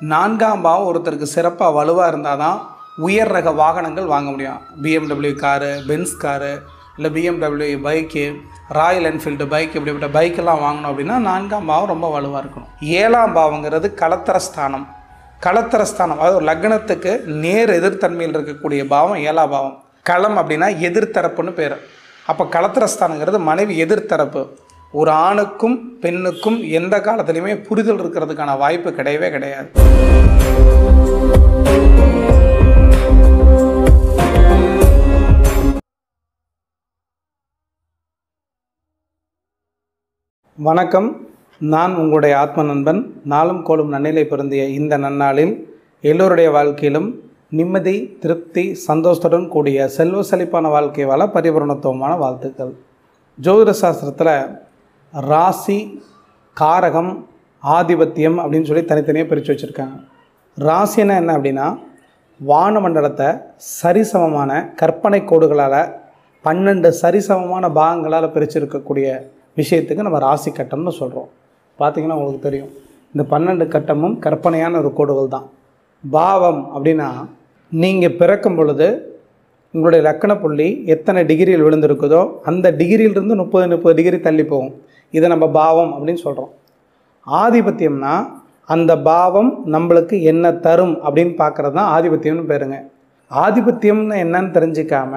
நான்காம் பாவம் ஒருத்தருக்கு சிறப்பாக வலுவாக இருந்தால் தான் உயர் ரக வாகனங்கள் வாங்க முடியும் பிஎம்டபிள்யூ காரு பென்ஸ் காரு இல்லை BMW bike Royal Enfield bike இப்படிப்பட்ட பைக்கெல்லாம் வாங்கணும் அப்படின்னா நான்காம் பாவம் ரொம்ப வலுவாக இருக்கணும் ஏழாம் பாவங்கிறது கலத்தர ஸ்தானம் கலத்தர ஸ்தானம் அதாவது ஒரு லக்னத்துக்கு நேர் எதிர்த்தன்மையில் இருக்கக்கூடிய பாவம் ஏழாம் பாவம் களம் அப்படின்னா எதிர்த்தரப்புன்னு பேர் அப்போ கலத்திரஸ்தானங்கிறது மனைவி எதிர்த்தரப்பு ஒரு ஆணுக்கும் பெண்ணுக்கும் எந்த காலத்துலையுமே புரிதல் இருக்கிறதுக்கான வாய்ப்பு கிடையவே கிடையாது வணக்கம் நான் உங்களுடைய ஆத்ம நண்பன் நாளும் கோலும் நன்னிலை பொருந்திய இந்த நன்னாளில் எல்லோருடைய வாழ்க்கையிலும் நிம்மதி திருப்தி சந்தோஷத்துடன் கூடிய செல்வ செழிப்பான வாழ்க்கை வாழ பரிபூரணத்துவமான வாழ்த்துக்கள் ஜோதிட சாஸ்திரத்தில் ராசி காரகம் ஆதிபத்தியம் அப்படின்னு சொல்லி தனித்தனியாக பிரித்து வச்சுருக்காங்க ராசினா என்ன அப்படின்னா வானமண்டலத்தை சரிசமமான கற்பனை கோடுகளால் பன்னெண்டு சரிசமமான பாகங்களால் பிரிச்சிருக்கக்கூடிய விஷயத்துக்கு நம்ம ராசி கட்டம்னு சொல்கிறோம் பார்த்தீங்கன்னா உங்களுக்கு தெரியும் இந்த பன்னெண்டு கட்டமும் கற்பனையான ஒரு கோடுகள் தான் பாவம் அப்படின்னா நீங்கள் பிறக்கும் பொழுது உங்களுடைய லக்கண புள்ளி எத்தனை டிகிரியில் விழுந்திருக்குதோ அந்த டிகிரியிலிருந்து முப்பது முப்பது டிகிரி தள்ளி போகும் இதை நம்ம பாவம் அப்படின்னு சொல்கிறோம் ஆதிபத்தியம்னா அந்த பாவம் நம்மளுக்கு என்ன தரும் அப்படின்னு பார்க்குறது தான் ஆதிபத்தியம்னு பேருங்க ஆதிபத்தியம்னு என்னன்னு தெரிஞ்சிக்காம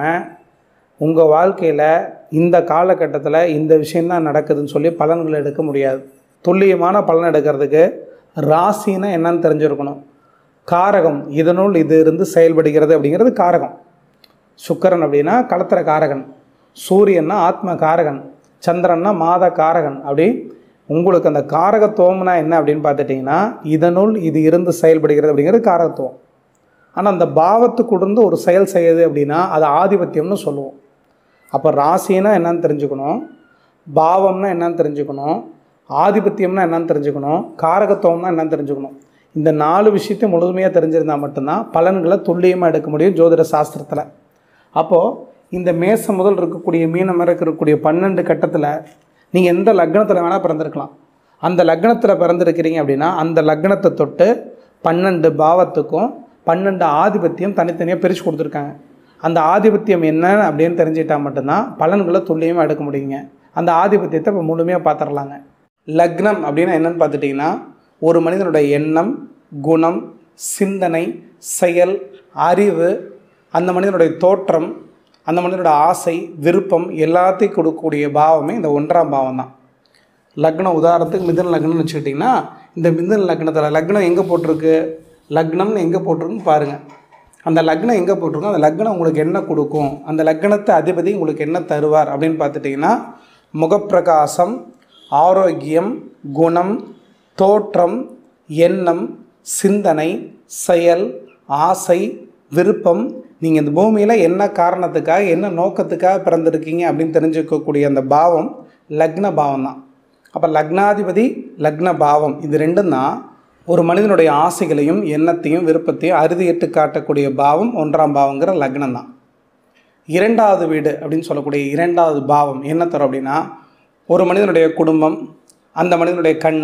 உங்கள் வாழ்க்கையில் இந்த காலகட்டத்தில் இந்த விஷயந்தான் நடக்குதுன்னு சொல்லி பலன்கள் எடுக்க முடியாது துல்லியமான பலன் எடுக்கிறதுக்கு ராசின்னா என்னன்னு தெரிஞ்சிருக்கணும் காரகம் இதனுள் இது இருந்து செயல்படுகிறது அப்படிங்கிறது காரகம் சுக்கரன் அப்படின்னா களத்திர காரகன் சூரியன்னா ஆத்ம காரகன் சந்திரன்னா மாத காரகன் அப்படி உங்களுக்கு அந்த காரகத்துவம்னா என்ன அப்படின்னு பார்த்துட்டிங்கன்னா இதனுள் இது இருந்து செயல்படுகிறது அப்படிங்கிறது காரகத்துவம் ஆனால் அந்த பாவத்துக்குடந்து ஒரு செயல் செய்யுது அப்படின்னா அது ஆதிபத்தியம்னு சொல்லுவோம் அப்போ ராசினா என்னன்னு தெரிஞ்சுக்கணும் பாவம்னா என்னன்னு தெரிஞ்சுக்கணும் ஆதிபத்தியம்னா என்னன்னு தெரிஞ்சுக்கணும் காரகத்துவம்னா என்னன்னு தெரிஞ்சுக்கணும் இந்த நாலு விஷயத்தை முழுமையாக தெரிஞ்சிருந்தால் மட்டும்தான் பலன்களை துல்லியமாக எடுக்க முடியும் ஜோதிட சாஸ்திரத்தில் அப்போது இந்த மேசம் முதல் இருக்கக்கூடிய மீனம் வரை இருக்கக்கூடிய பன்னெண்டு கட்டத்தில் நீங்கள் எந்த லக்னத்தில் வேணால் பிறந்திருக்கலாம் அந்த லக்னத்தில் பிறந்திருக்கிறீங்க அப்படின்னா அந்த லக்னத்தை தொட்டு பன்னெண்டு பாவத்துக்கும் பன்னெண்டு ஆதிபத்தியம் தனித்தனியாக பிரித்து கொடுத்துருக்காங்க அந்த ஆதிபத்தியம் என்ன அப்படின்னு தெரிஞ்சுக்கிட்டால் மட்டும்தான் பலன்களை துல்லியமாக எடுக்க முடியுங்க அந்த ஆதிபத்தியத்தை இப்போ முழுமையாக பார்த்துடலாங்க லக்னம் அப்படின்னா என்னன்னு பார்த்துட்டிங்கன்னா ஒரு மனிதனுடைய எண்ணம் குணம் சிந்தனை செயல் அறிவு அந்த மனிதனுடைய தோற்றம் அந்த மனிதனோட ஆசை விருப்பம் எல்லாத்தையும் கொடுக்கக்கூடிய பாவமே இந்த ஒன்றாம் பாவம் தான் லக்னம் உதாரணத்துக்கு மிதன லக்னம்னு வச்சுக்கிட்டிங்கன்னா இந்த மிதன லக்னத்தில் லக்னம் எங்கே போட்டிருக்கு லக்னம்னு எங்கே போட்டிருக்குன்னு பாருங்கள் அந்த லக்னம் எங்கே போட்டிருக்கோ அந்த லக்னம் உங்களுக்கு என்ன கொடுக்கும் அந்த லக்னத்தை அதிபதி உங்களுக்கு என்ன தருவார் அப்படின்னு பார்த்துட்டிங்கன்னா முகப்பிரகாசம் ஆரோக்கியம் குணம் தோற்றம் எண்ணம் சிந்தனை செயல் ஆசை விருப்பம் நீங்கள் இந்த பூமியில் என்ன காரணத்துக்காக என்ன நோக்கத்துக்காக பிறந்திருக்கீங்க அப்படின்னு தெரிஞ்சுக்கக்கூடிய அந்த பாவம் லக்ன பாவம் தான் அப்போ லக்னாதிபதி லக்ன பாவம் இது ரெண்டும் தான் ஒரு மனிதனுடைய ஆசைகளையும் எண்ணத்தையும் விருப்பத்தையும் அறுதியிட்டு காட்டக்கூடிய பாவம் ஒன்றாம் பாவங்கிற லக்னம் தான் இரண்டாவது வீடு அப்படின்னு சொல்லக்கூடிய இரண்டாவது பாவம் என்ன தரும் அப்படின்னா ஒரு மனிதனுடைய குடும்பம் அந்த மனிதனுடைய கண்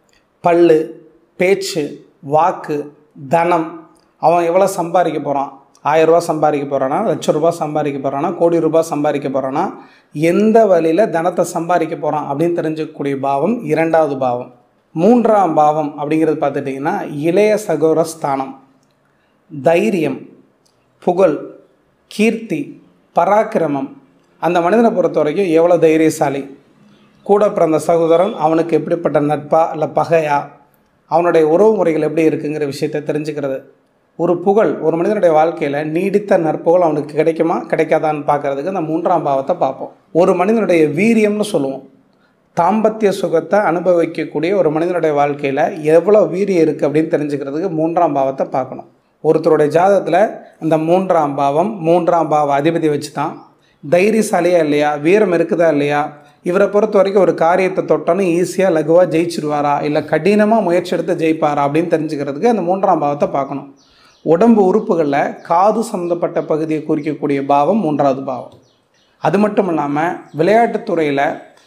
பல்லு பேச்சு வாக்கு தனம் அவன் எவ்வளோ சம்பாதிக்க போகிறான் ஆயிரரூபா சம்பாதிக்க போகிறானா லட்ச ரூபா சம்பாதிக்க போகிறானா கோடி ரூபாய் சம்பாதிக்க போகிறானா எந்த வழியில் தனத்தை சம்பாதிக்க போகிறான் அப்படின்னு தெரிஞ்சுக்கக்கூடிய பாவம் இரண்டாவது பாவம் மூன்றாம் பாவம் அப்படிங்கிறது பார்த்துட்டிங்கன்னா இளைய சகோர ஸ்தானம் தைரியம் புகழ் கீர்த்தி பராக்கிரமம் அந்த மனிதனை பொறுத்த வரைக்கும் எவ்வளோ தைரியசாலி கூட பிறந்த சகோதரன் அவனுக்கு எப்படிப்பட்ட நட்பா இல்லை பகையா அவனுடைய உறவு முறைகள் எப்படி இருக்குங்கிற விஷயத்தை தெரிஞ்சுக்கிறது ஒரு புகழ் ஒரு மனிதனுடைய வாழ்க்கையில் நீடித்த நற்புகழ் அவனுக்கு கிடைக்குமா கிடைக்காதான்னு பார்க்கறதுக்கு அந்த மூன்றாம் பாவத்தை பார்ப்போம் ஒரு மனிதனுடைய வீரியம்னு சொல்லுவோம் தாம்பத்திய சுகத்தை அனுபவிக்கக்கூடிய ஒரு மனிதனுடைய வாழ்க்கையில் எவ்வளோ வீரியம் இருக்குது அப்படின்னு தெரிஞ்சுக்கிறதுக்கு மூன்றாம் பாவத்தை பார்க்கணும் ஒருத்தருடைய ஜாதகத்தில் அந்த மூன்றாம் பாவம் மூன்றாம் பாவ அதிபதி வச்சு தான் தைரியசாலியா இல்லையா வீரம் இருக்குதா இல்லையா இவரை பொறுத்த வரைக்கும் ஒரு காரியத்தை தொட்டோன்னு ஈஸியாக லகுவாக ஜெயிச்சிருவாரா இல்லை கடினமாக முயற்சி எடுத்து ஜெயிப்பாரா அப்படின்னு தெரிஞ்சுக்கிறதுக்கு அந்த மூன்றாம் பாவத்தை பார்க்கணும் உடம்பு உறுப்புகளில் காது சம்மந்தப்பட்ட பகுதியை குறிக்கக்கூடிய பாவம் மூன்றாவது பாவம் அது மட்டும் இல்லாமல் விளையாட்டுத்துறையில்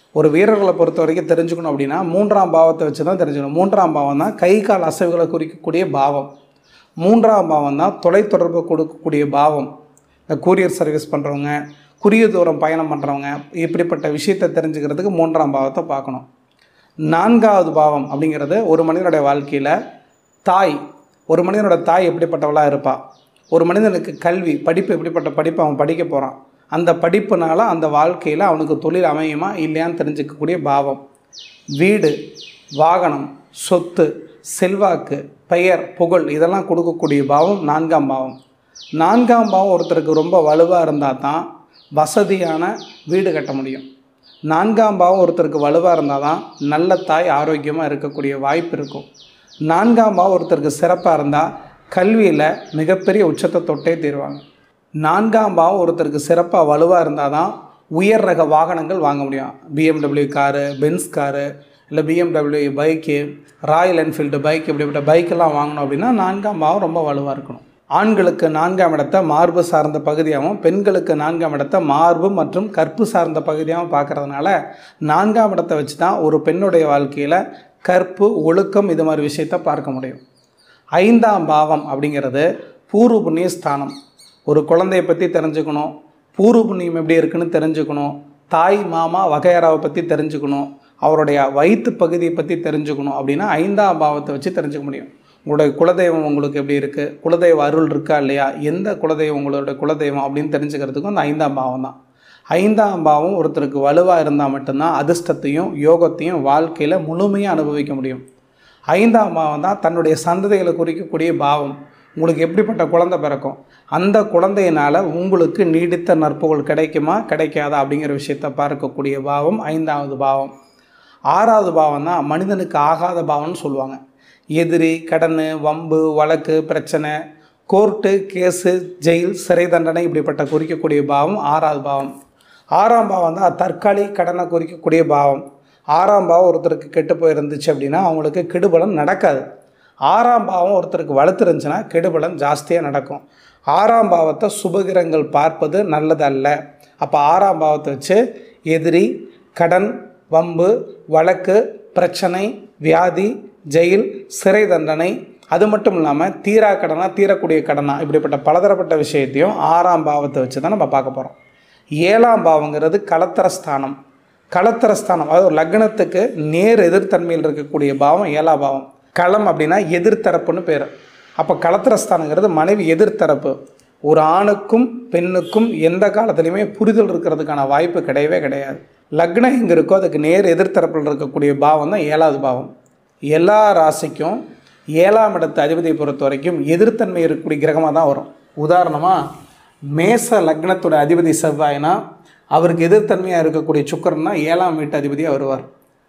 ஒரு வீரர்களை பொறுத்த வரைக்கும் தெரிஞ்சுக்கணும் அப்படின்னா மூன்றாம் பாவத்தை வச்சு தான் தெரிஞ்சுக்கணும் மூன்றாம் பாவம் தான் கை கால் அசைவுகளை குறிக்கக்கூடிய பாவம் மூன்றாம் பாவம் தான் தொலைத்தொடர்பு கொடுக்கக்கூடிய பாவம் இந்த கூரியர் சர்வீஸ் பண்ணுறவங்க குறுகிய தூரம் பயணம் பண்ணுறவங்க இப்படிப்பட்ட விஷயத்தை தெரிஞ்சுக்கிறதுக்கு மூன்றாம் பாவத்தை பார்க்கணும் நான்காவது பாவம் அப்படிங்கிறது ஒரு மனிதனுடைய வாழ்க்கையில் தாய் ஒரு மனிதனோட தாய் எப்படிப்பட்டவளாக இருப்பாள் ஒரு மனிதனுக்கு கல்வி படிப்பு எப்படிப்பட்ட படிப்பு அவன் படிக்க போகிறான் அந்த படிப்புனால அந்த வாழ்க்கையில் அவனுக்கு தொழில் அமையுமா இல்லையான்னு தெரிஞ்சுக்கக்கூடிய பாவம் வீடு வாகனம் சொத்து செல்வாக்கு பெயர் புகழ் இதெல்லாம் கொடுக்கக்கூடிய பாவம் நான்காம் பாவம் நான்காம் பாவம் ஒருத்தருக்கு ரொம்ப வலுவாக இருந்தால் தான் வசதியான வீடு கட்ட முடியும் நான்காம் பாவம் ஒருத்தருக்கு வலுவாக இருந்தால் தான் நல்ல தாய் ஆரோக்கியமாக இருக்கக்கூடிய வாய்ப்பு இருக்கும் நான்காம் பாவம் ஒருத்தருக்கு சிறப்பாக இருந்தால் கல்வியில் மிகப்பெரிய உச்சத்தை தொட்டே தீருவாங்க நான்காம் பாவம் ஒருத்தருக்கு சிறப்பாக வலுவாக இருந்தால் தான் உயர் ரக வாகனங்கள் வாங்க முடியும் பிஎம்டபிள்யூ காரு பென்ஸ் காரு இல்லை BMW bike Royal Enfield bike இப்படிப்பட்ட பைக்கெல்லாம் வாங்கணும் அப்படின்னா நான்காம் பாவம் ரொம்ப வலுவாக இருக்கணும் ஆண்களுக்கு நான்காம் இடத்தை மார்பு சார்ந்த பகுதியாகவும் பெண்களுக்கு நான்காம் இடத்தை மார்பு மற்றும் கற்பு சார்ந்த பகுதியாகவும் பார்க்கறதுனால நான்காம் இடத்தை வச்சு தான் ஒரு பெண்ணுடைய வாழ்க்கையில் கற்பு ஒழுக்கம் இது மாதிரி விஷயத்தை பார்க்க முடியும் ஐந்தாம் பாவம் அப்படிங்கிறது பூர்வ புண்ணிய ஸ்தானம் ஒரு குழந்தைய பற்றி தெரிஞ்சுக்கணும் பூர்வ புண்ணியம் எப்படி இருக்குன்னு தெரிஞ்சுக்கணும் தாய் மாமா வகையறாவை பற்றி தெரிஞ்சுக்கணும் அவருடைய வயிற்று பகுதியை பற்றி தெரிஞ்சுக்கணும் அப்படின்னா ஐந்தாம் பாவத்தை வச்சு தெரிஞ்சுக்க முடியும் உங்களுடைய குலதெய்வம் உங்களுக்கு எப்படி இருக்குது குலதெய்வ அருள் இருக்கா இல்லையா எந்த குலதெய்வம் உங்களுடைய குலதெய்வம் அப்படின்னு தெரிஞ்சுக்கிறதுக்கும் அந்த ஐந்தாம் பாவம் தான் ஐந்தாம் பாவம் ஒருத்தருக்கு வலுவாக இருந்தால் மட்டும்தான் அதிர்ஷ்டத்தையும் யோகத்தையும் வாழ்க்கையில் முழுமையாக அனுபவிக்க முடியும் ஐந்தாம் பாவம் தான் தன்னுடைய சந்ததிகளை குறிக்கக்கூடிய பாவம் உங்களுக்கு எப்படிப்பட்ட குழந்தை பிறக்கும் அந்த குழந்தையினால் உங்களுக்கு நீடித்த நற்புகழ் கிடைக்குமா கிடைக்காதா அப்படிங்கிற விஷயத்தை பார்க்கக்கூடிய பாவம் ஐந்தாவது பாவம் ஆறாவது பாவம் தான் மனிதனுக்கு ஆகாத பாவம்னு சொல்லுவாங்க எதிரி கடன் வம்பு வழக்கு பிரச்சனை கோர்ட்டு கேஸு ஜெயில் சிறை தண்டனை இப்படிப்பட்ட குறிக்கக்கூடிய பாவம் ஆறாவது பாவம் ஆறாம் பாவம் தான் தற்காலிக கடனை குறிக்கக்கூடிய பாவம் ஆறாம் பாவம் ஒருத்தருக்கு கெட்டு போயிருந்துச்சு அப்படின்னா அவங்களுக்கு கெடுபலன் நடக்காது ஆறாம் பாவம் ஒருத்தருக்கு வலுத்துருந்துச்சுன்னா கெடுபலன் ஜாஸ்தியாக நடக்கும் ஆறாம் பாவத்தை சுபகிரங்கள் பார்ப்பது நல்லது அல்ல அப்போ ஆறாம் பாவத்தை வச்சு எதிரி கடன் வம்பு வழக்கு பிரச்சனை வியாதி ஜெயில் சிறை தண்டனை அது மட்டும் இல்லாமல் தீரா கடனா தீரக்கூடிய கடனா இப்படிப்பட்ட பலதரப்பட்ட விஷயத்தையும் ஆறாம் பாவத்தை வச்சு தான் நம்ம பார்க்க போகிறோம் ஏழாம் பாவங்கிறது களத்திரஸ்தானம் களத்திரஸ்தானம் அதாவது ஒரு லக்னத்துக்கு நேர் எதிர்த்தன்மையில் இருக்கக்கூடிய பாவம் ஏழாம் பாவம் களம் அப்படின்னா எதிர்த்தரப்புன்னு பேர் அப்போ களத்திரஸ்தானங்கிறது மனைவி எதிர்த்தரப்பு ஒரு ஆணுக்கும் பெண்ணுக்கும் எந்த காலத்துலையுமே புரிதல் இருக்கிறதுக்கான வாய்ப்பு கிடையவே கிடையாது லக்னம் எங்கே இருக்கோ அதுக்கு நேர் எதிர்த்தரப்பில் இருக்கக்கூடிய பாவம் தான் ஏழாவது பாவம் எல்லா ராசிக்கும் ஏழாம் இடத்து அதிபதியை பொறுத்த வரைக்கும் எதிர்த்தன்மை இருக்கக்கூடிய கிரகமாக தான் வரும் உதாரணமாக மேச லக்னத்தோட அதிபதி செவ்வாய்னா அவருக்கு எதிர்த்தன்மையாக இருக்கக்கூடிய சுக்கரன்னா ஏழாம் வீட்டு அதிபதியாக வருவார்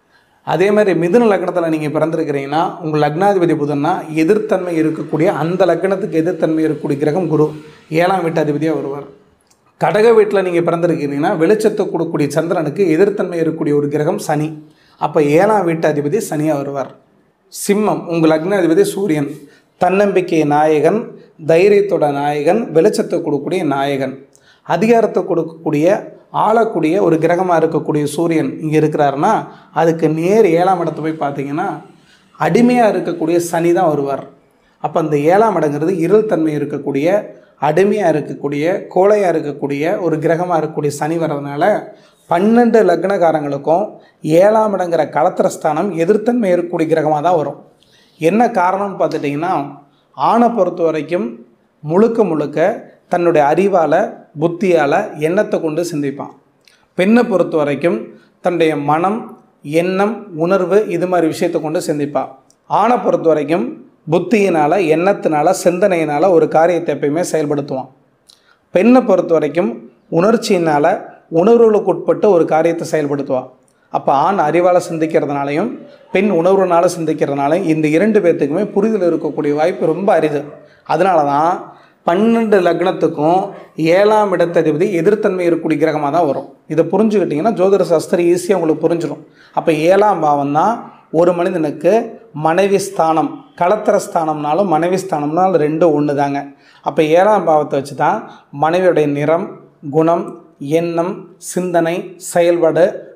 அதே மாதிரி மிதுன லக்னத்தில் நீங்கள் பிறந்திருக்கிறீங்கன்னா உங்கள் லக்னாதிபதி புதன்னா எதிர்த்தன்மை இருக்கக்கூடிய அந்த லக்னத்துக்கு எதிர்த்தன்மை இருக்கக்கூடிய கிரகம் குரு ஏழாம் வீட்டு அதிபதியாக வருவார் கடக வீட்டில் நீங்கள் பிறந்திருக்கிறீங்கன்னா வெளிச்சத்தை கொடுக்கக்கூடிய சந்திரனுக்கு எதிர்த்தன்மை இருக்கக்கூடிய ஒரு கிரகம் சனி அப்போ ஏழாம் வீட்டு அதிபதி சனியாக வருவார் சிம்மம் உங்கள் லக்னாதிபதி சூரியன் தன்னம்பிக்கை நாயகன் தைரியத்தோட நாயகன் வெளிச்சத்தை கொடுக்கக்கூடிய நாயகன் அதிகாரத்தை கொடுக்கக்கூடிய ஆளக்கூடிய ஒரு கிரகமாக இருக்கக்கூடிய சூரியன் இங்கே இருக்கிறாருன்னா அதுக்கு நேர் ஏழாம் இடத்து போய் பார்த்தீங்கன்னா அடிமையாக இருக்கக்கூடிய சனி தான் வருவார் அப்போ அந்த ஏழாம் இடங்கிறது இருள் தன்மை இருக்கக்கூடிய அடிமையாக இருக்கக்கூடிய கோழையாக இருக்கக்கூடிய ஒரு கிரகமாக இருக்கக்கூடிய சனி வர்றதுனால பன்னெண்டு லக்னகாரங்களுக்கும் ஏழாம் இடங்கிற களத்திரஸ்தானம் எதிர்த்தன்மை இருக்கக்கூடிய கிரகமாக தான் வரும் என்ன காரணம்னு பார்த்துட்டிங்கன்னா ஆணை பொறுத்த வரைக்கும் முழுக்க முழுக்க தன்னுடைய அறிவால் புத்தியால் எண்ணத்தை கொண்டு சிந்திப்பான் பெண்ணை பொறுத்த வரைக்கும் தன்னுடைய மனம் எண்ணம் உணர்வு இது மாதிரி விஷயத்தை கொண்டு சிந்திப்பான் ஆணை பொறுத்த வரைக்கும் புத்தியினால் எண்ணத்தினால சிந்தனையினால் ஒரு காரியத்தை எப்பயுமே செயல்படுத்துவான் பெண்ணை பொறுத்த வரைக்கும் உணர்ச்சியினால் உணர்வுகளுக்கு உட்பட்டு ஒரு காரியத்தை செயல்படுத்துவாள் அப்போ ஆண் அறிவால் சிந்திக்கிறதுனாலையும் பெண் உணர்வுனால சிந்திக்கிறதுனாலையும் இந்த இரண்டு பேர்த்துக்குமே புரிதல் இருக்கக்கூடிய வாய்ப்பு ரொம்ப அரிது அதனால தான் பன்னெண்டு லக்னத்துக்கும் ஏழாம் இடத்ததிபதி எதிர்த்தன்மை இருக்கக்கூடிய கிரகமாக தான் வரும் இதை புரிஞ்சுக்கிட்டிங்கன்னா ஜோதிட சாஸ்திரம் ஈஸியாக உங்களுக்கு புரிஞ்சிடும் அப்போ ஏழாம் பாவம் தான் ஒரு மனிதனுக்கு மனைவி ஸ்தானம் களத்திர ஸ்தானம்னாலும் மனைவி ஸ்தானம்னாலும் ரெண்டும் ஒன்று தாங்க அப்போ ஏழாம் பாவத்தை வச்சு தான் மனைவியுடைய நிறம் குணம் எண்ணம் சிந்தனை செயல்பாடு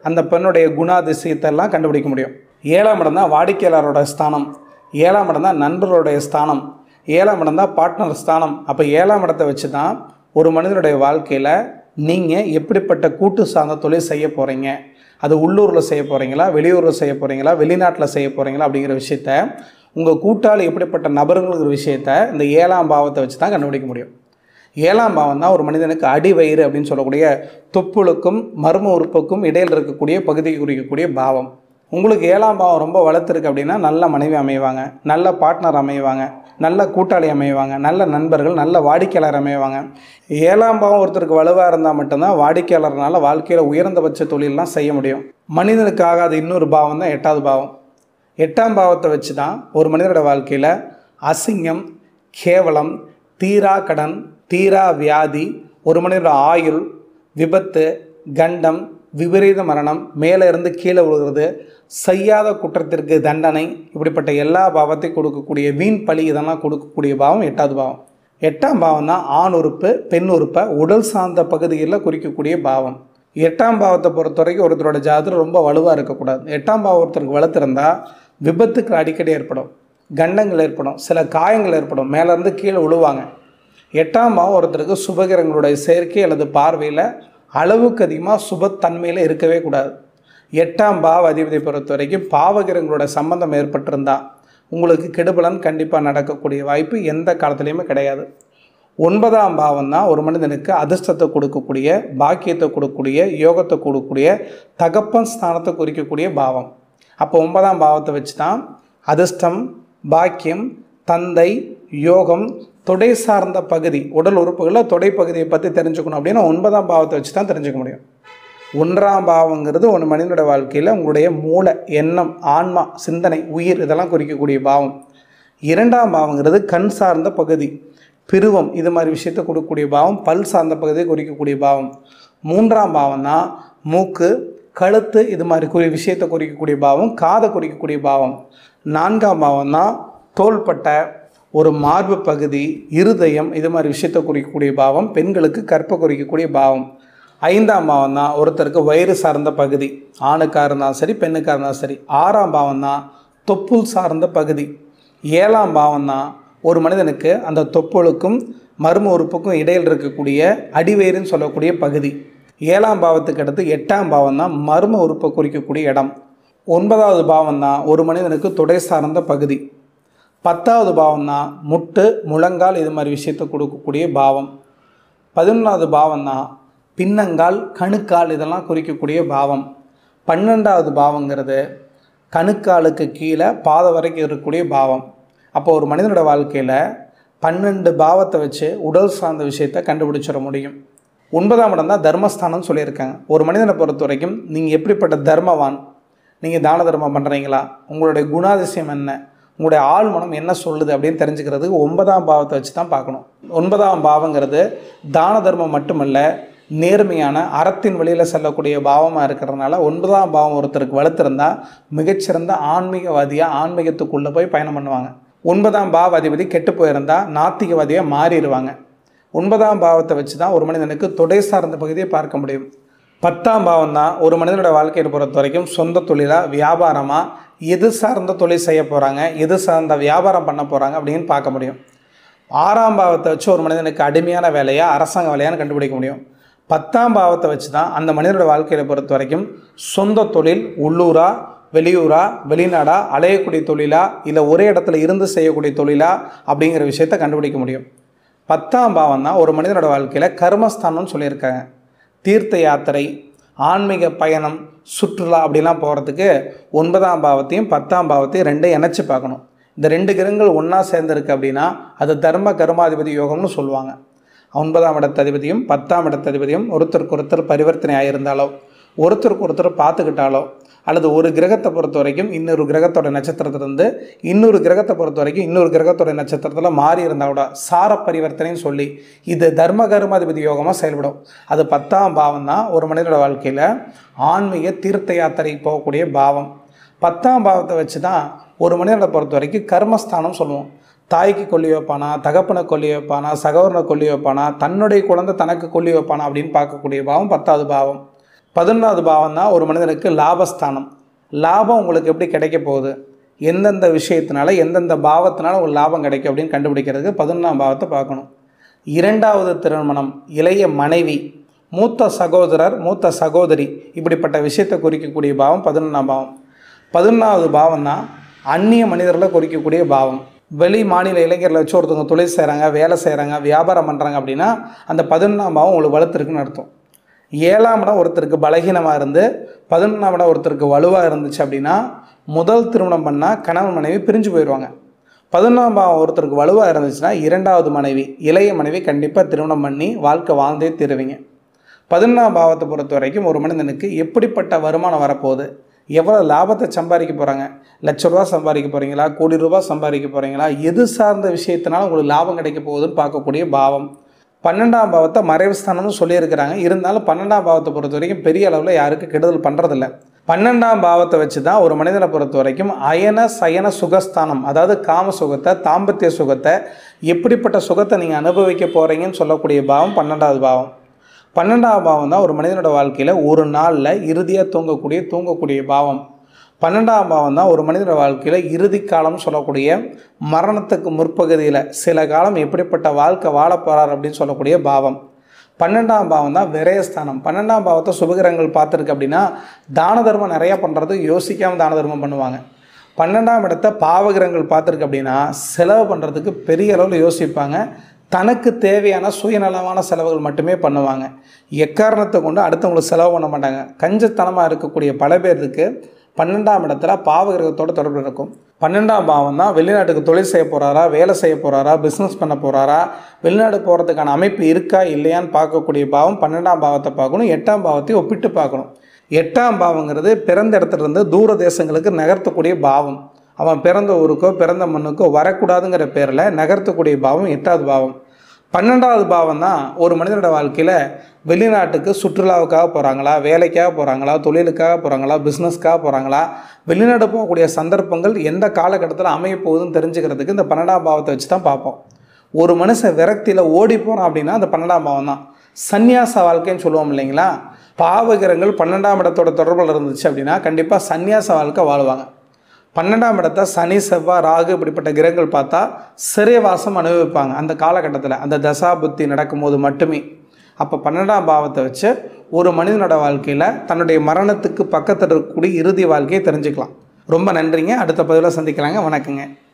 அந்த பெண்ணுடைய குணாதிசயத்தெல்லாம் கண்டுபிடிக்க முடியும் ஏழாம் இடம் தான் வாடிக்கையாளரோட ஸ்தானம் ஏழாம் இடம் தான் நண்பர்களுடைய ஸ்தானம் ஏழாம் இடம் தான் பார்ட்னர் ஸ்தானம் அப்போ ஏழாம் இடத்தை வச்சு தான் ஒரு மனிதனுடைய வாழ்க்கையில் நீங்கள் எப்படிப்பட்ட கூட்டு சார்ந்த தொழில் செய்ய போகிறீங்க அது உள்ளூரில் செய்ய போகிறீங்களா வெளியூரில் செய்ய போகிறீங்களா வெளிநாட்டில் செய்ய போகிறீங்களா அப்படிங்கிற விஷயத்த உங்கள் கூட்டாளி எப்படிப்பட்ட நபருங்கிற விஷயத்த இந்த ஏழாம் பாவத்தை வச்சு தான் கண்டுபிடிக்க முடியும் ஏழாம் பாவம் தான் ஒரு மனிதனுக்கு அடிவயிறு அப்படின்னு சொல்லக்கூடிய தொப்புளுக்கும் மர்ம உறுப்புக்கும் இடையில் இருக்கக்கூடிய பகுதியை குறிக்கக்கூடிய பாவம் உங்களுக்கு ஏழாம் பாவம் ரொம்ப வளர்த்துருக்கு அப்படின்னா நல்ல மனைவி அமைவாங்க நல்ல பார்ட்னர் அமைவாங்க நல்ல கூட்டாளி அமைவாங்க நல்ல நண்பர்கள் நல்ல வாடிக்கையாளர் அமைவாங்க ஏழாம் பாவம் ஒருத்தருக்கு வலுவாக இருந்தால் மட்டும்தான் வாடிக்கையாளர்னால வாழ்க்கையில் உயர்ந்தபட்ச தொழிலெலாம் செய்ய முடியும் மனிதனுக்கு ஆகாத இன்னொரு பாவம் தான் எட்டாவது பாவம் எட்டாம் பாவத்தை வச்சு தான் ஒரு மனிதனோட வாழ்க்கையில் அசிங்கம் கேவலம் தீரா கடன் தீரா வியாதி ஒரு மனிதனோட ஆயுள் விபத்து கண்டம் விபரீத மரணம் மேலே இருந்து கீழே விழுகிறது செய்யாத குற்றத்திற்கு தண்டனை இப்படிப்பட்ட எல்லா பாவத்தையும் கொடுக்கக்கூடிய வீண் பழி இதெல்லாம் கொடுக்கக்கூடிய பாவம் எட்டாவது பாவம் எட்டாம் பாவம் தான் ஆண் உறுப்பு பெண் உறுப்பை உடல் சார்ந்த பகுதிகளில் குறிக்கக்கூடிய பாவம் எட்டாம் பாவத்தை பொறுத்த வரைக்கும் ஒருத்தரோட ஜாதகம் ரொம்ப வலுவாக இருக்கக்கூடாது எட்டாம் பாவம் ஒருத்தருக்கு வளர்த்துருந்தா விபத்துக்கள் அடிக்கடி ஏற்படும் கண்டங்கள் ஏற்படும் சில காயங்கள் ஏற்படும் மேலேருந்து கீழே விழுவாங்க எட்டாம் பாவம் ஒருத்தருக்கு சுபகிரங்களுடைய சேர்க்கை அல்லது பார்வையில் அளவுக்கு அதிகமாக சுபத்தன்மையில் இருக்கவே கூடாது எட்டாம் பாவ அதிபதியை பொறுத்த வரைக்கும் பாவகிரங்களோட சம்பந்தம் ஏற்பட்டிருந்தா உங்களுக்கு கெடுபலன் கண்டிப்பாக நடக்கக்கூடிய வாய்ப்பு எந்த காலத்துலேயுமே கிடையாது ஒன்பதாம் பாவம் தான் ஒரு மனிதனுக்கு அதிர்ஷ்டத்தை கொடுக்கக்கூடிய பாக்கியத்தை கொடுக்கக்கூடிய யோகத்தை கொடுக்கக்கூடிய தகப்பன் ஸ்தானத்தை குறிக்கக்கூடிய பாவம் அப்போ ஒன்பதாம் பாவத்தை வச்சு தான் அதிர்ஷ்டம் பாக்கியம் தந்தை யோகம் தொடை சார்ந்த பகுதி உடல் உறுப்புகளில் தொடை பகுதியை பற்றி தெரிஞ்சுக்கணும் அப்படின்னா ஒன்பதாம் பாவத்தை வச்சு தான் தெரிஞ்சுக்க முடியும் ஒன்றாம் பாவங்கிறது ஒரு மனிதனோட வாழ்க்கையில் உங்களுடைய மூளை எண்ணம் ஆன்மா சிந்தனை உயிர் இதெல்லாம் குறிக்கக்கூடிய பாவம் இரண்டாம் பாவங்கிறது கண் சார்ந்த பகுதி பிருவம் இது மாதிரி விஷயத்தை கொடுக்கக்கூடிய பாவம் பல் சார்ந்த பகுதியை குறிக்கக்கூடிய பாவம் மூன்றாம் பாவம் தான் மூக்கு கழுத்து இது மாதிரி குறி விஷயத்தை குறிக்கக்கூடிய பாவம் காதை குறிக்கக்கூடிய பாவம் நான்காம் பாவம் தான் தோள்பட்டை ஒரு மார்பு பகுதி இருதயம் இது மாதிரி விஷயத்தை குறிக்கக்கூடிய பாவம் பெண்களுக்கு கற்பை குறிக்கக்கூடிய பாவம் ஐந்தாம் பாவம் தான் ஒருத்தருக்கு வயிறு சார்ந்த பகுதி ஆணுக்காக இருந்தாலும் சரி பெண்ணுக்காக இருந்தாலும் சரி ஆறாம் பாவம் தான் தொப்புள் சார்ந்த பகுதி ஏழாம் பாவம் தான் ஒரு மனிதனுக்கு அந்த தொப்புளுக்கும் மர்ம உறுப்புக்கும் இடையில் இருக்கக்கூடிய அடிவயிறுன்னு சொல்லக்கூடிய பகுதி ஏழாம் பாவத்துக்கு அடுத்து எட்டாம் பாவம் தான் மர்ம உறுப்பை குறிக்கக்கூடிய இடம் ஒன்பதாவது பாவம் தான் ஒரு மனிதனுக்கு தொடை சார்ந்த பகுதி பத்தாவது பாவம் தான் முட்டு முழங்கால் இது மாதிரி விஷயத்தை கொடுக்கக்கூடிய பாவம் பதினொன்றாவது பாவம் தான் பின்னங்கால் கணுக்கால் இதெல்லாம் குறிக்கக்கூடிய பாவம் பன்னெண்டாவது பாவங்கிறது கணுக்காலுக்கு கீழே பாதை வரைக்கும் இருக்கக்கூடிய பாவம் அப்போ ஒரு மனிதனோட வாழ்க்கையில் பன்னெண்டு பாவத்தை வச்சு உடல் சார்ந்த விஷயத்தை கண்டுபிடிச்சிட முடியும் ஒன்பதாம் இடம் தான் தர்மஸ்தானம்னு சொல்லியிருக்காங்க ஒரு மனிதனை பொறுத்த வரைக்கும் நீங்கள் எப்படிப்பட்ட தர்மவான் நீங்கள் தான தர்மம் பண்ணுறீங்களா உங்களுடைய குணாதிசயம் என்ன உங்களுடைய ஆள் மனம் என்ன சொல்லுது அப்படின்னு தெரிஞ்சுக்கிறதுக்கு ஒன்பதாம் பாவத்தை வச்சு தான் பார்க்கணும் ஒன்பதாம் பாவங்கிறது தான தர்மம் மட்டுமல்ல நேர்மையான அறத்தின் வழியில் செல்லக்கூடிய பாவமாக இருக்கிறதுனால ஒன்பதாம் பாவம் ஒருத்தருக்கு வளர்த்துருந்தா மிகச்சிறந்த ஆன்மீகவாதியாக ஆன்மீகத்துக்குள்ளே போய் பயணம் பண்ணுவாங்க ஒன்பதாம் பாவ அதிபதி கெட்டு போயிருந்தா நாத்திகவாதியாக மாறிடுவாங்க ஒன்பதாம் பாவத்தை வச்சு தான் ஒரு மனிதனுக்கு தொடை சார்ந்த பகுதியை பார்க்க முடியும் பத்தாம் பாவம் தான் ஒரு மனிதனோட வாழ்க்கையை பொறுத்த வரைக்கும் சொந்த தொழிலாக வியாபாரமாக எது சார்ந்த தொழில் செய்ய போகிறாங்க எது சார்ந்த வியாபாரம் பண்ண போகிறாங்க அப்படின்னு பார்க்க முடியும் ஆறாம் பாவத்தை வச்சு ஒரு மனிதனுக்கு அடிமையான வேலையா அரசாங்க வேலையான்னு கண்டுபிடிக்க முடியும் பத்தாம் பாவத்தை வச்சு தான் அந்த மனிதனோட வாழ்க்கையை பொறுத்த வரைக்கும் சொந்த தொழில் உள்ளூரா வெளியூரா வெளிநாடா அலையக்கூடிய தொழிலா இல்லை ஒரே இடத்துல இருந்து செய்யக்கூடிய தொழிலா அப்படிங்கிற விஷயத்தை கண்டுபிடிக்க முடியும் பத்தாம் பாவம் தான் ஒரு மனிதனோட வாழ்க்கையில் கர்மஸ்தானம்னு சொல்லியிருக்காங்க தீர்த்த யாத்திரை ஆன்மீக பயணம் சுற்றுலா அப்படிலாம் போகிறதுக்கு ஒன்பதாம் பாவத்தையும் பத்தாம் பாவத்தையும் ரெண்டையும் இணைச்சி பார்க்கணும் இந்த ரெண்டு கிரகங்கள் ஒன்றா சேர்ந்துருக்கு அப்படின்னா அது தர்ம கர்மாதிபதி யோகம்னு சொல்லுவாங்க ஒன்பதாம் இடத்ததிபதியும் பத்தாம் இடத்ததிபதியும் ஒருத்தருக்கு ஒருத்தர் பரிவர்த்தனை ஆகியிருந்தாலோ ஒருத்தருக்கு ஒருத்தர் பார்த்துக்கிட்டாலோ அல்லது ஒரு கிரகத்தை பொறுத்த வரைக்கும் இன்னொரு கிரகத்தோட நட்சத்திரத்திலிருந்து இன்னொரு கிரகத்தை பொறுத்த வரைக்கும் இன்னொரு கிரகத்தோட நட்சத்திரத்தில் மாறி இருந்தால் கூட சார பரிவர்த்தனைன்னு சொல்லி இது தர்ம கர்மாதிபதி யோகமாக செயல்படும் அது பத்தாம் பாவம் தான் ஒரு மனிதனோட வாழ்க்கையில் ஆன்மீக தீர்த்த யாத்திரை போகக்கூடிய பாவம் பத்தாம் பாவத்தை வச்சு தான் ஒரு மனிதனை பொறுத்த வரைக்கும் கர்மஸ்தானம் சொல்லுவோம் தாய்க்கு கொல்லி வைப்பானா தகப்பனை கொல்லி வைப்பானா சகோதரனை கொல்லி வைப்பானா தன்னுடைய குழந்தை தனக்கு கொல்லி வைப்பானா அப்படின்னு பார்க்கக்கூடிய பாவம் பத்தாவது பாவம் பதினொன்றாவது பாவம் தான் ஒரு மனிதனுக்கு லாபஸ்தானம் லாபம் உங்களுக்கு எப்படி கிடைக்க போகுது எந்தெந்த விஷயத்தினால எந்தெந்த பாவத்தினால உங்களுக்கு லாபம் கிடைக்கும் அப்படின்னு கண்டுபிடிக்கிறதுக்கு பதினொன்றாம் பாவத்தை பார்க்கணும் இரண்டாவது திருமணம் இளைய மனைவி மூத்த சகோதரர் மூத்த சகோதரி இப்படிப்பட்ட விஷயத்தை குறிக்கக்கூடிய பாவம் பதினொன்றாம் பாவம் பதினொன்றாவது பாவம் தான் அந்நிய மனிதர்களை குறிக்கக்கூடிய பாவம் வெளி மாநில இளைஞர்களை வச்சு ஒருத்தவங்க தொழில் செய்கிறாங்க வேலை செய்கிறாங்க வியாபாரம் பண்ணுறாங்க அப்படின்னா அந்த பதினொன்றாம் பாவம் உங்களுக்கு வலுத்திருக்குன்னு அர்த்தம் ஏழாம் இடம் ஒருத்தருக்கு பலகீனமாக இருந்து பதினொன்றாம் இடம் ஒருத்தருக்கு வலுவாக இருந்துச்சு அப்படின்னா முதல் திருமணம் பண்ணால் கணவன் மனைவி பிரிஞ்சு போயிடுவாங்க பதினொன்றாம் பாவம் ஒருத்தருக்கு வலுவாக இருந்துச்சுன்னா இரண்டாவது மனைவி இளைய மனைவி கண்டிப்பாக திருமணம் பண்ணி வாழ்க்கை வாழ்ந்தே தருவீங்க பதினொன்றாம் பாவத்தை பொறுத்த வரைக்கும் ஒரு மனிதனுக்கு எப்படிப்பட்ட வருமானம் வரப்போகுது எவ்வளோ லாபத்தை சம்பாதிக்க போகிறாங்க லட்ச ரூபா சம்பாதிக்க போகிறீங்களா கோடி ரூபா சம்பாதிக்க போகிறீங்களா எது சார்ந்த விஷயத்தினால உங்களுக்கு லாபம் கிடைக்க போகுதுன்னு பார்க்கக்கூடிய பாவம் பன்னெண்டாம் பாவத்தை மறைவு ஸ்தானம்னு சொல்லியிருக்கிறாங்க இருந்தாலும் பன்னெண்டாம் பாவத்தை பொறுத்த வரைக்கும் பெரிய அளவில் யாருக்கும் கெடுதல் பண்ணுறதில்ல பன்னெண்டாம் பாவத்தை வச்சு தான் ஒரு மனிதனை பொறுத்த வரைக்கும் அயன சயன சுகஸ்தானம் அதாவது காம சுகத்தை தாம்பத்திய சுகத்தை எப்படிப்பட்ட சுகத்தை நீங்கள் அனுபவிக்க போகிறீங்கன்னு சொல்லக்கூடிய பாவம் பன்னெண்டாவது பாவம் பன்னெண்டாம் பாவம் தான் ஒரு மனிதனோட வாழ்க்கையில் ஒரு நாளில் இறுதியாக தூங்கக்கூடிய தூங்கக்கூடிய பாவம் பன்னெண்டாம் பாவம் தான் ஒரு மனிதனோட வாழ்க்கையில் இறுதி காலம்னு சொல்லக்கூடிய மரணத்துக்கு முற்பகுதியில் சில காலம் எப்படிப்பட்ட வாழ்க்கை வாழ போகிறார் அப்படின்னு சொல்லக்கூடிய பாவம் பன்னெண்டாம் பாவம் தான் விரயஸ்தானம் பன்னெண்டாம் பாவத்தை சுபகிரகங்கள் பார்த்துருக்கு அப்படின்னா தான தர்மம் நிறையா பண்ணுறது யோசிக்காமல் தான தர்மம் பண்ணுவாங்க பன்னெண்டாம் இடத்த பாவகிரகங்கள் பார்த்துருக்கு அப்படின்னா செலவு பண்ணுறதுக்கு பெரிய அளவில் யோசிப்பாங்க தனக்கு தேவையான சுயநலமான செலவுகள் மட்டுமே பண்ணுவாங்க எக்காரணத்தை கொண்டு அடுத்தவங்களுக்கு செலவு பண்ண மாட்டாங்க கஞ்சத்தனமாக இருக்கக்கூடிய பல பேருக்கு பன்னெண்டாம் இடத்துல பாவகிரகத்தோட தொடர்பு இருக்கும் பன்னெண்டாம் பாவம் தான் வெளிநாட்டுக்கு தொழில் செய்ய போகிறாரா வேலை செய்ய போகிறாரா பிஸ்னஸ் பண்ண போகிறாரா வெளிநாடு போகிறதுக்கான அமைப்பு இருக்கா இல்லையான்னு பார்க்கக்கூடிய பாவம் பன்னெண்டாம் பாவத்தை பார்க்கணும் எட்டாம் பாவத்தையும் ஒப்பிட்டு பார்க்கணும் எட்டாம் பாவங்கிறது பிறந்த இடத்துல இருந்து தூர தேசங்களுக்கு நகர்த்தக்கூடிய பாவம் அவன் பிறந்த ஊருக்கோ பிறந்த மண்ணுக்கோ வரக்கூடாதுங்கிற பேரில் நகர்த்தக்கூடிய பாவம் எட்டாவது பாவம் பன்னெண்டாவது பாவம் தான் ஒரு மனிதனோட வாழ்க்கையில் வெளிநாட்டுக்கு சுற்றுலாவுக்காக போகிறாங்களா வேலைக்காக போகிறாங்களா தொழிலுக்காக போகிறாங்களா பிஸ்னஸ்க்காக போகிறாங்களா வெளிநாடு போகக்கூடிய சந்தர்ப்பங்கள் எந்த காலகட்டத்தில் அமைய போகுதுன்னு தெரிஞ்சுக்கிறதுக்கு இந்த பன்னெண்டாம் பாவத்தை வச்சு தான் பார்ப்போம் ஒரு மனுஷன் விரக்தியில் ஓடி போகிறான் அப்படின்னா அந்த பன்னெண்டாம் பாவம் தான் சந்நியாச வாழ்க்கைன்னு சொல்லுவோம் இல்லைங்களா பாவகிரகங்கள் பன்னெண்டாம் இடத்தோட தொடர்பில் இருந்துச்சு அப்படின்னா கண்டிப்பாக சந்நியாச வாழ்க்கை வாழ்வாங்க பன்னெண்டாம் இடத்த சனி செவ்வாய் ராகு இப்படிப்பட்ட கிரகங்கள் பார்த்தா சிறைவாசம் அனுபவிப்பாங்க அந்த காலகட்டத்தில் அந்த தசா புத்தி நடக்கும்போது மட்டுமே அப்போ பன்னெண்டாம் பாவத்தை வச்சு ஒரு மனிதனோட வாழ்க்கையில் தன்னுடைய மரணத்துக்கு பக்கத்தில் இருக்கக்கூடிய இறுதி வாழ்க்கையை தெரிஞ்சுக்கலாம் ரொம்ப நன்றிங்க அடுத்த பதிவில் சந்திக்கலாங்க வணக்கங்க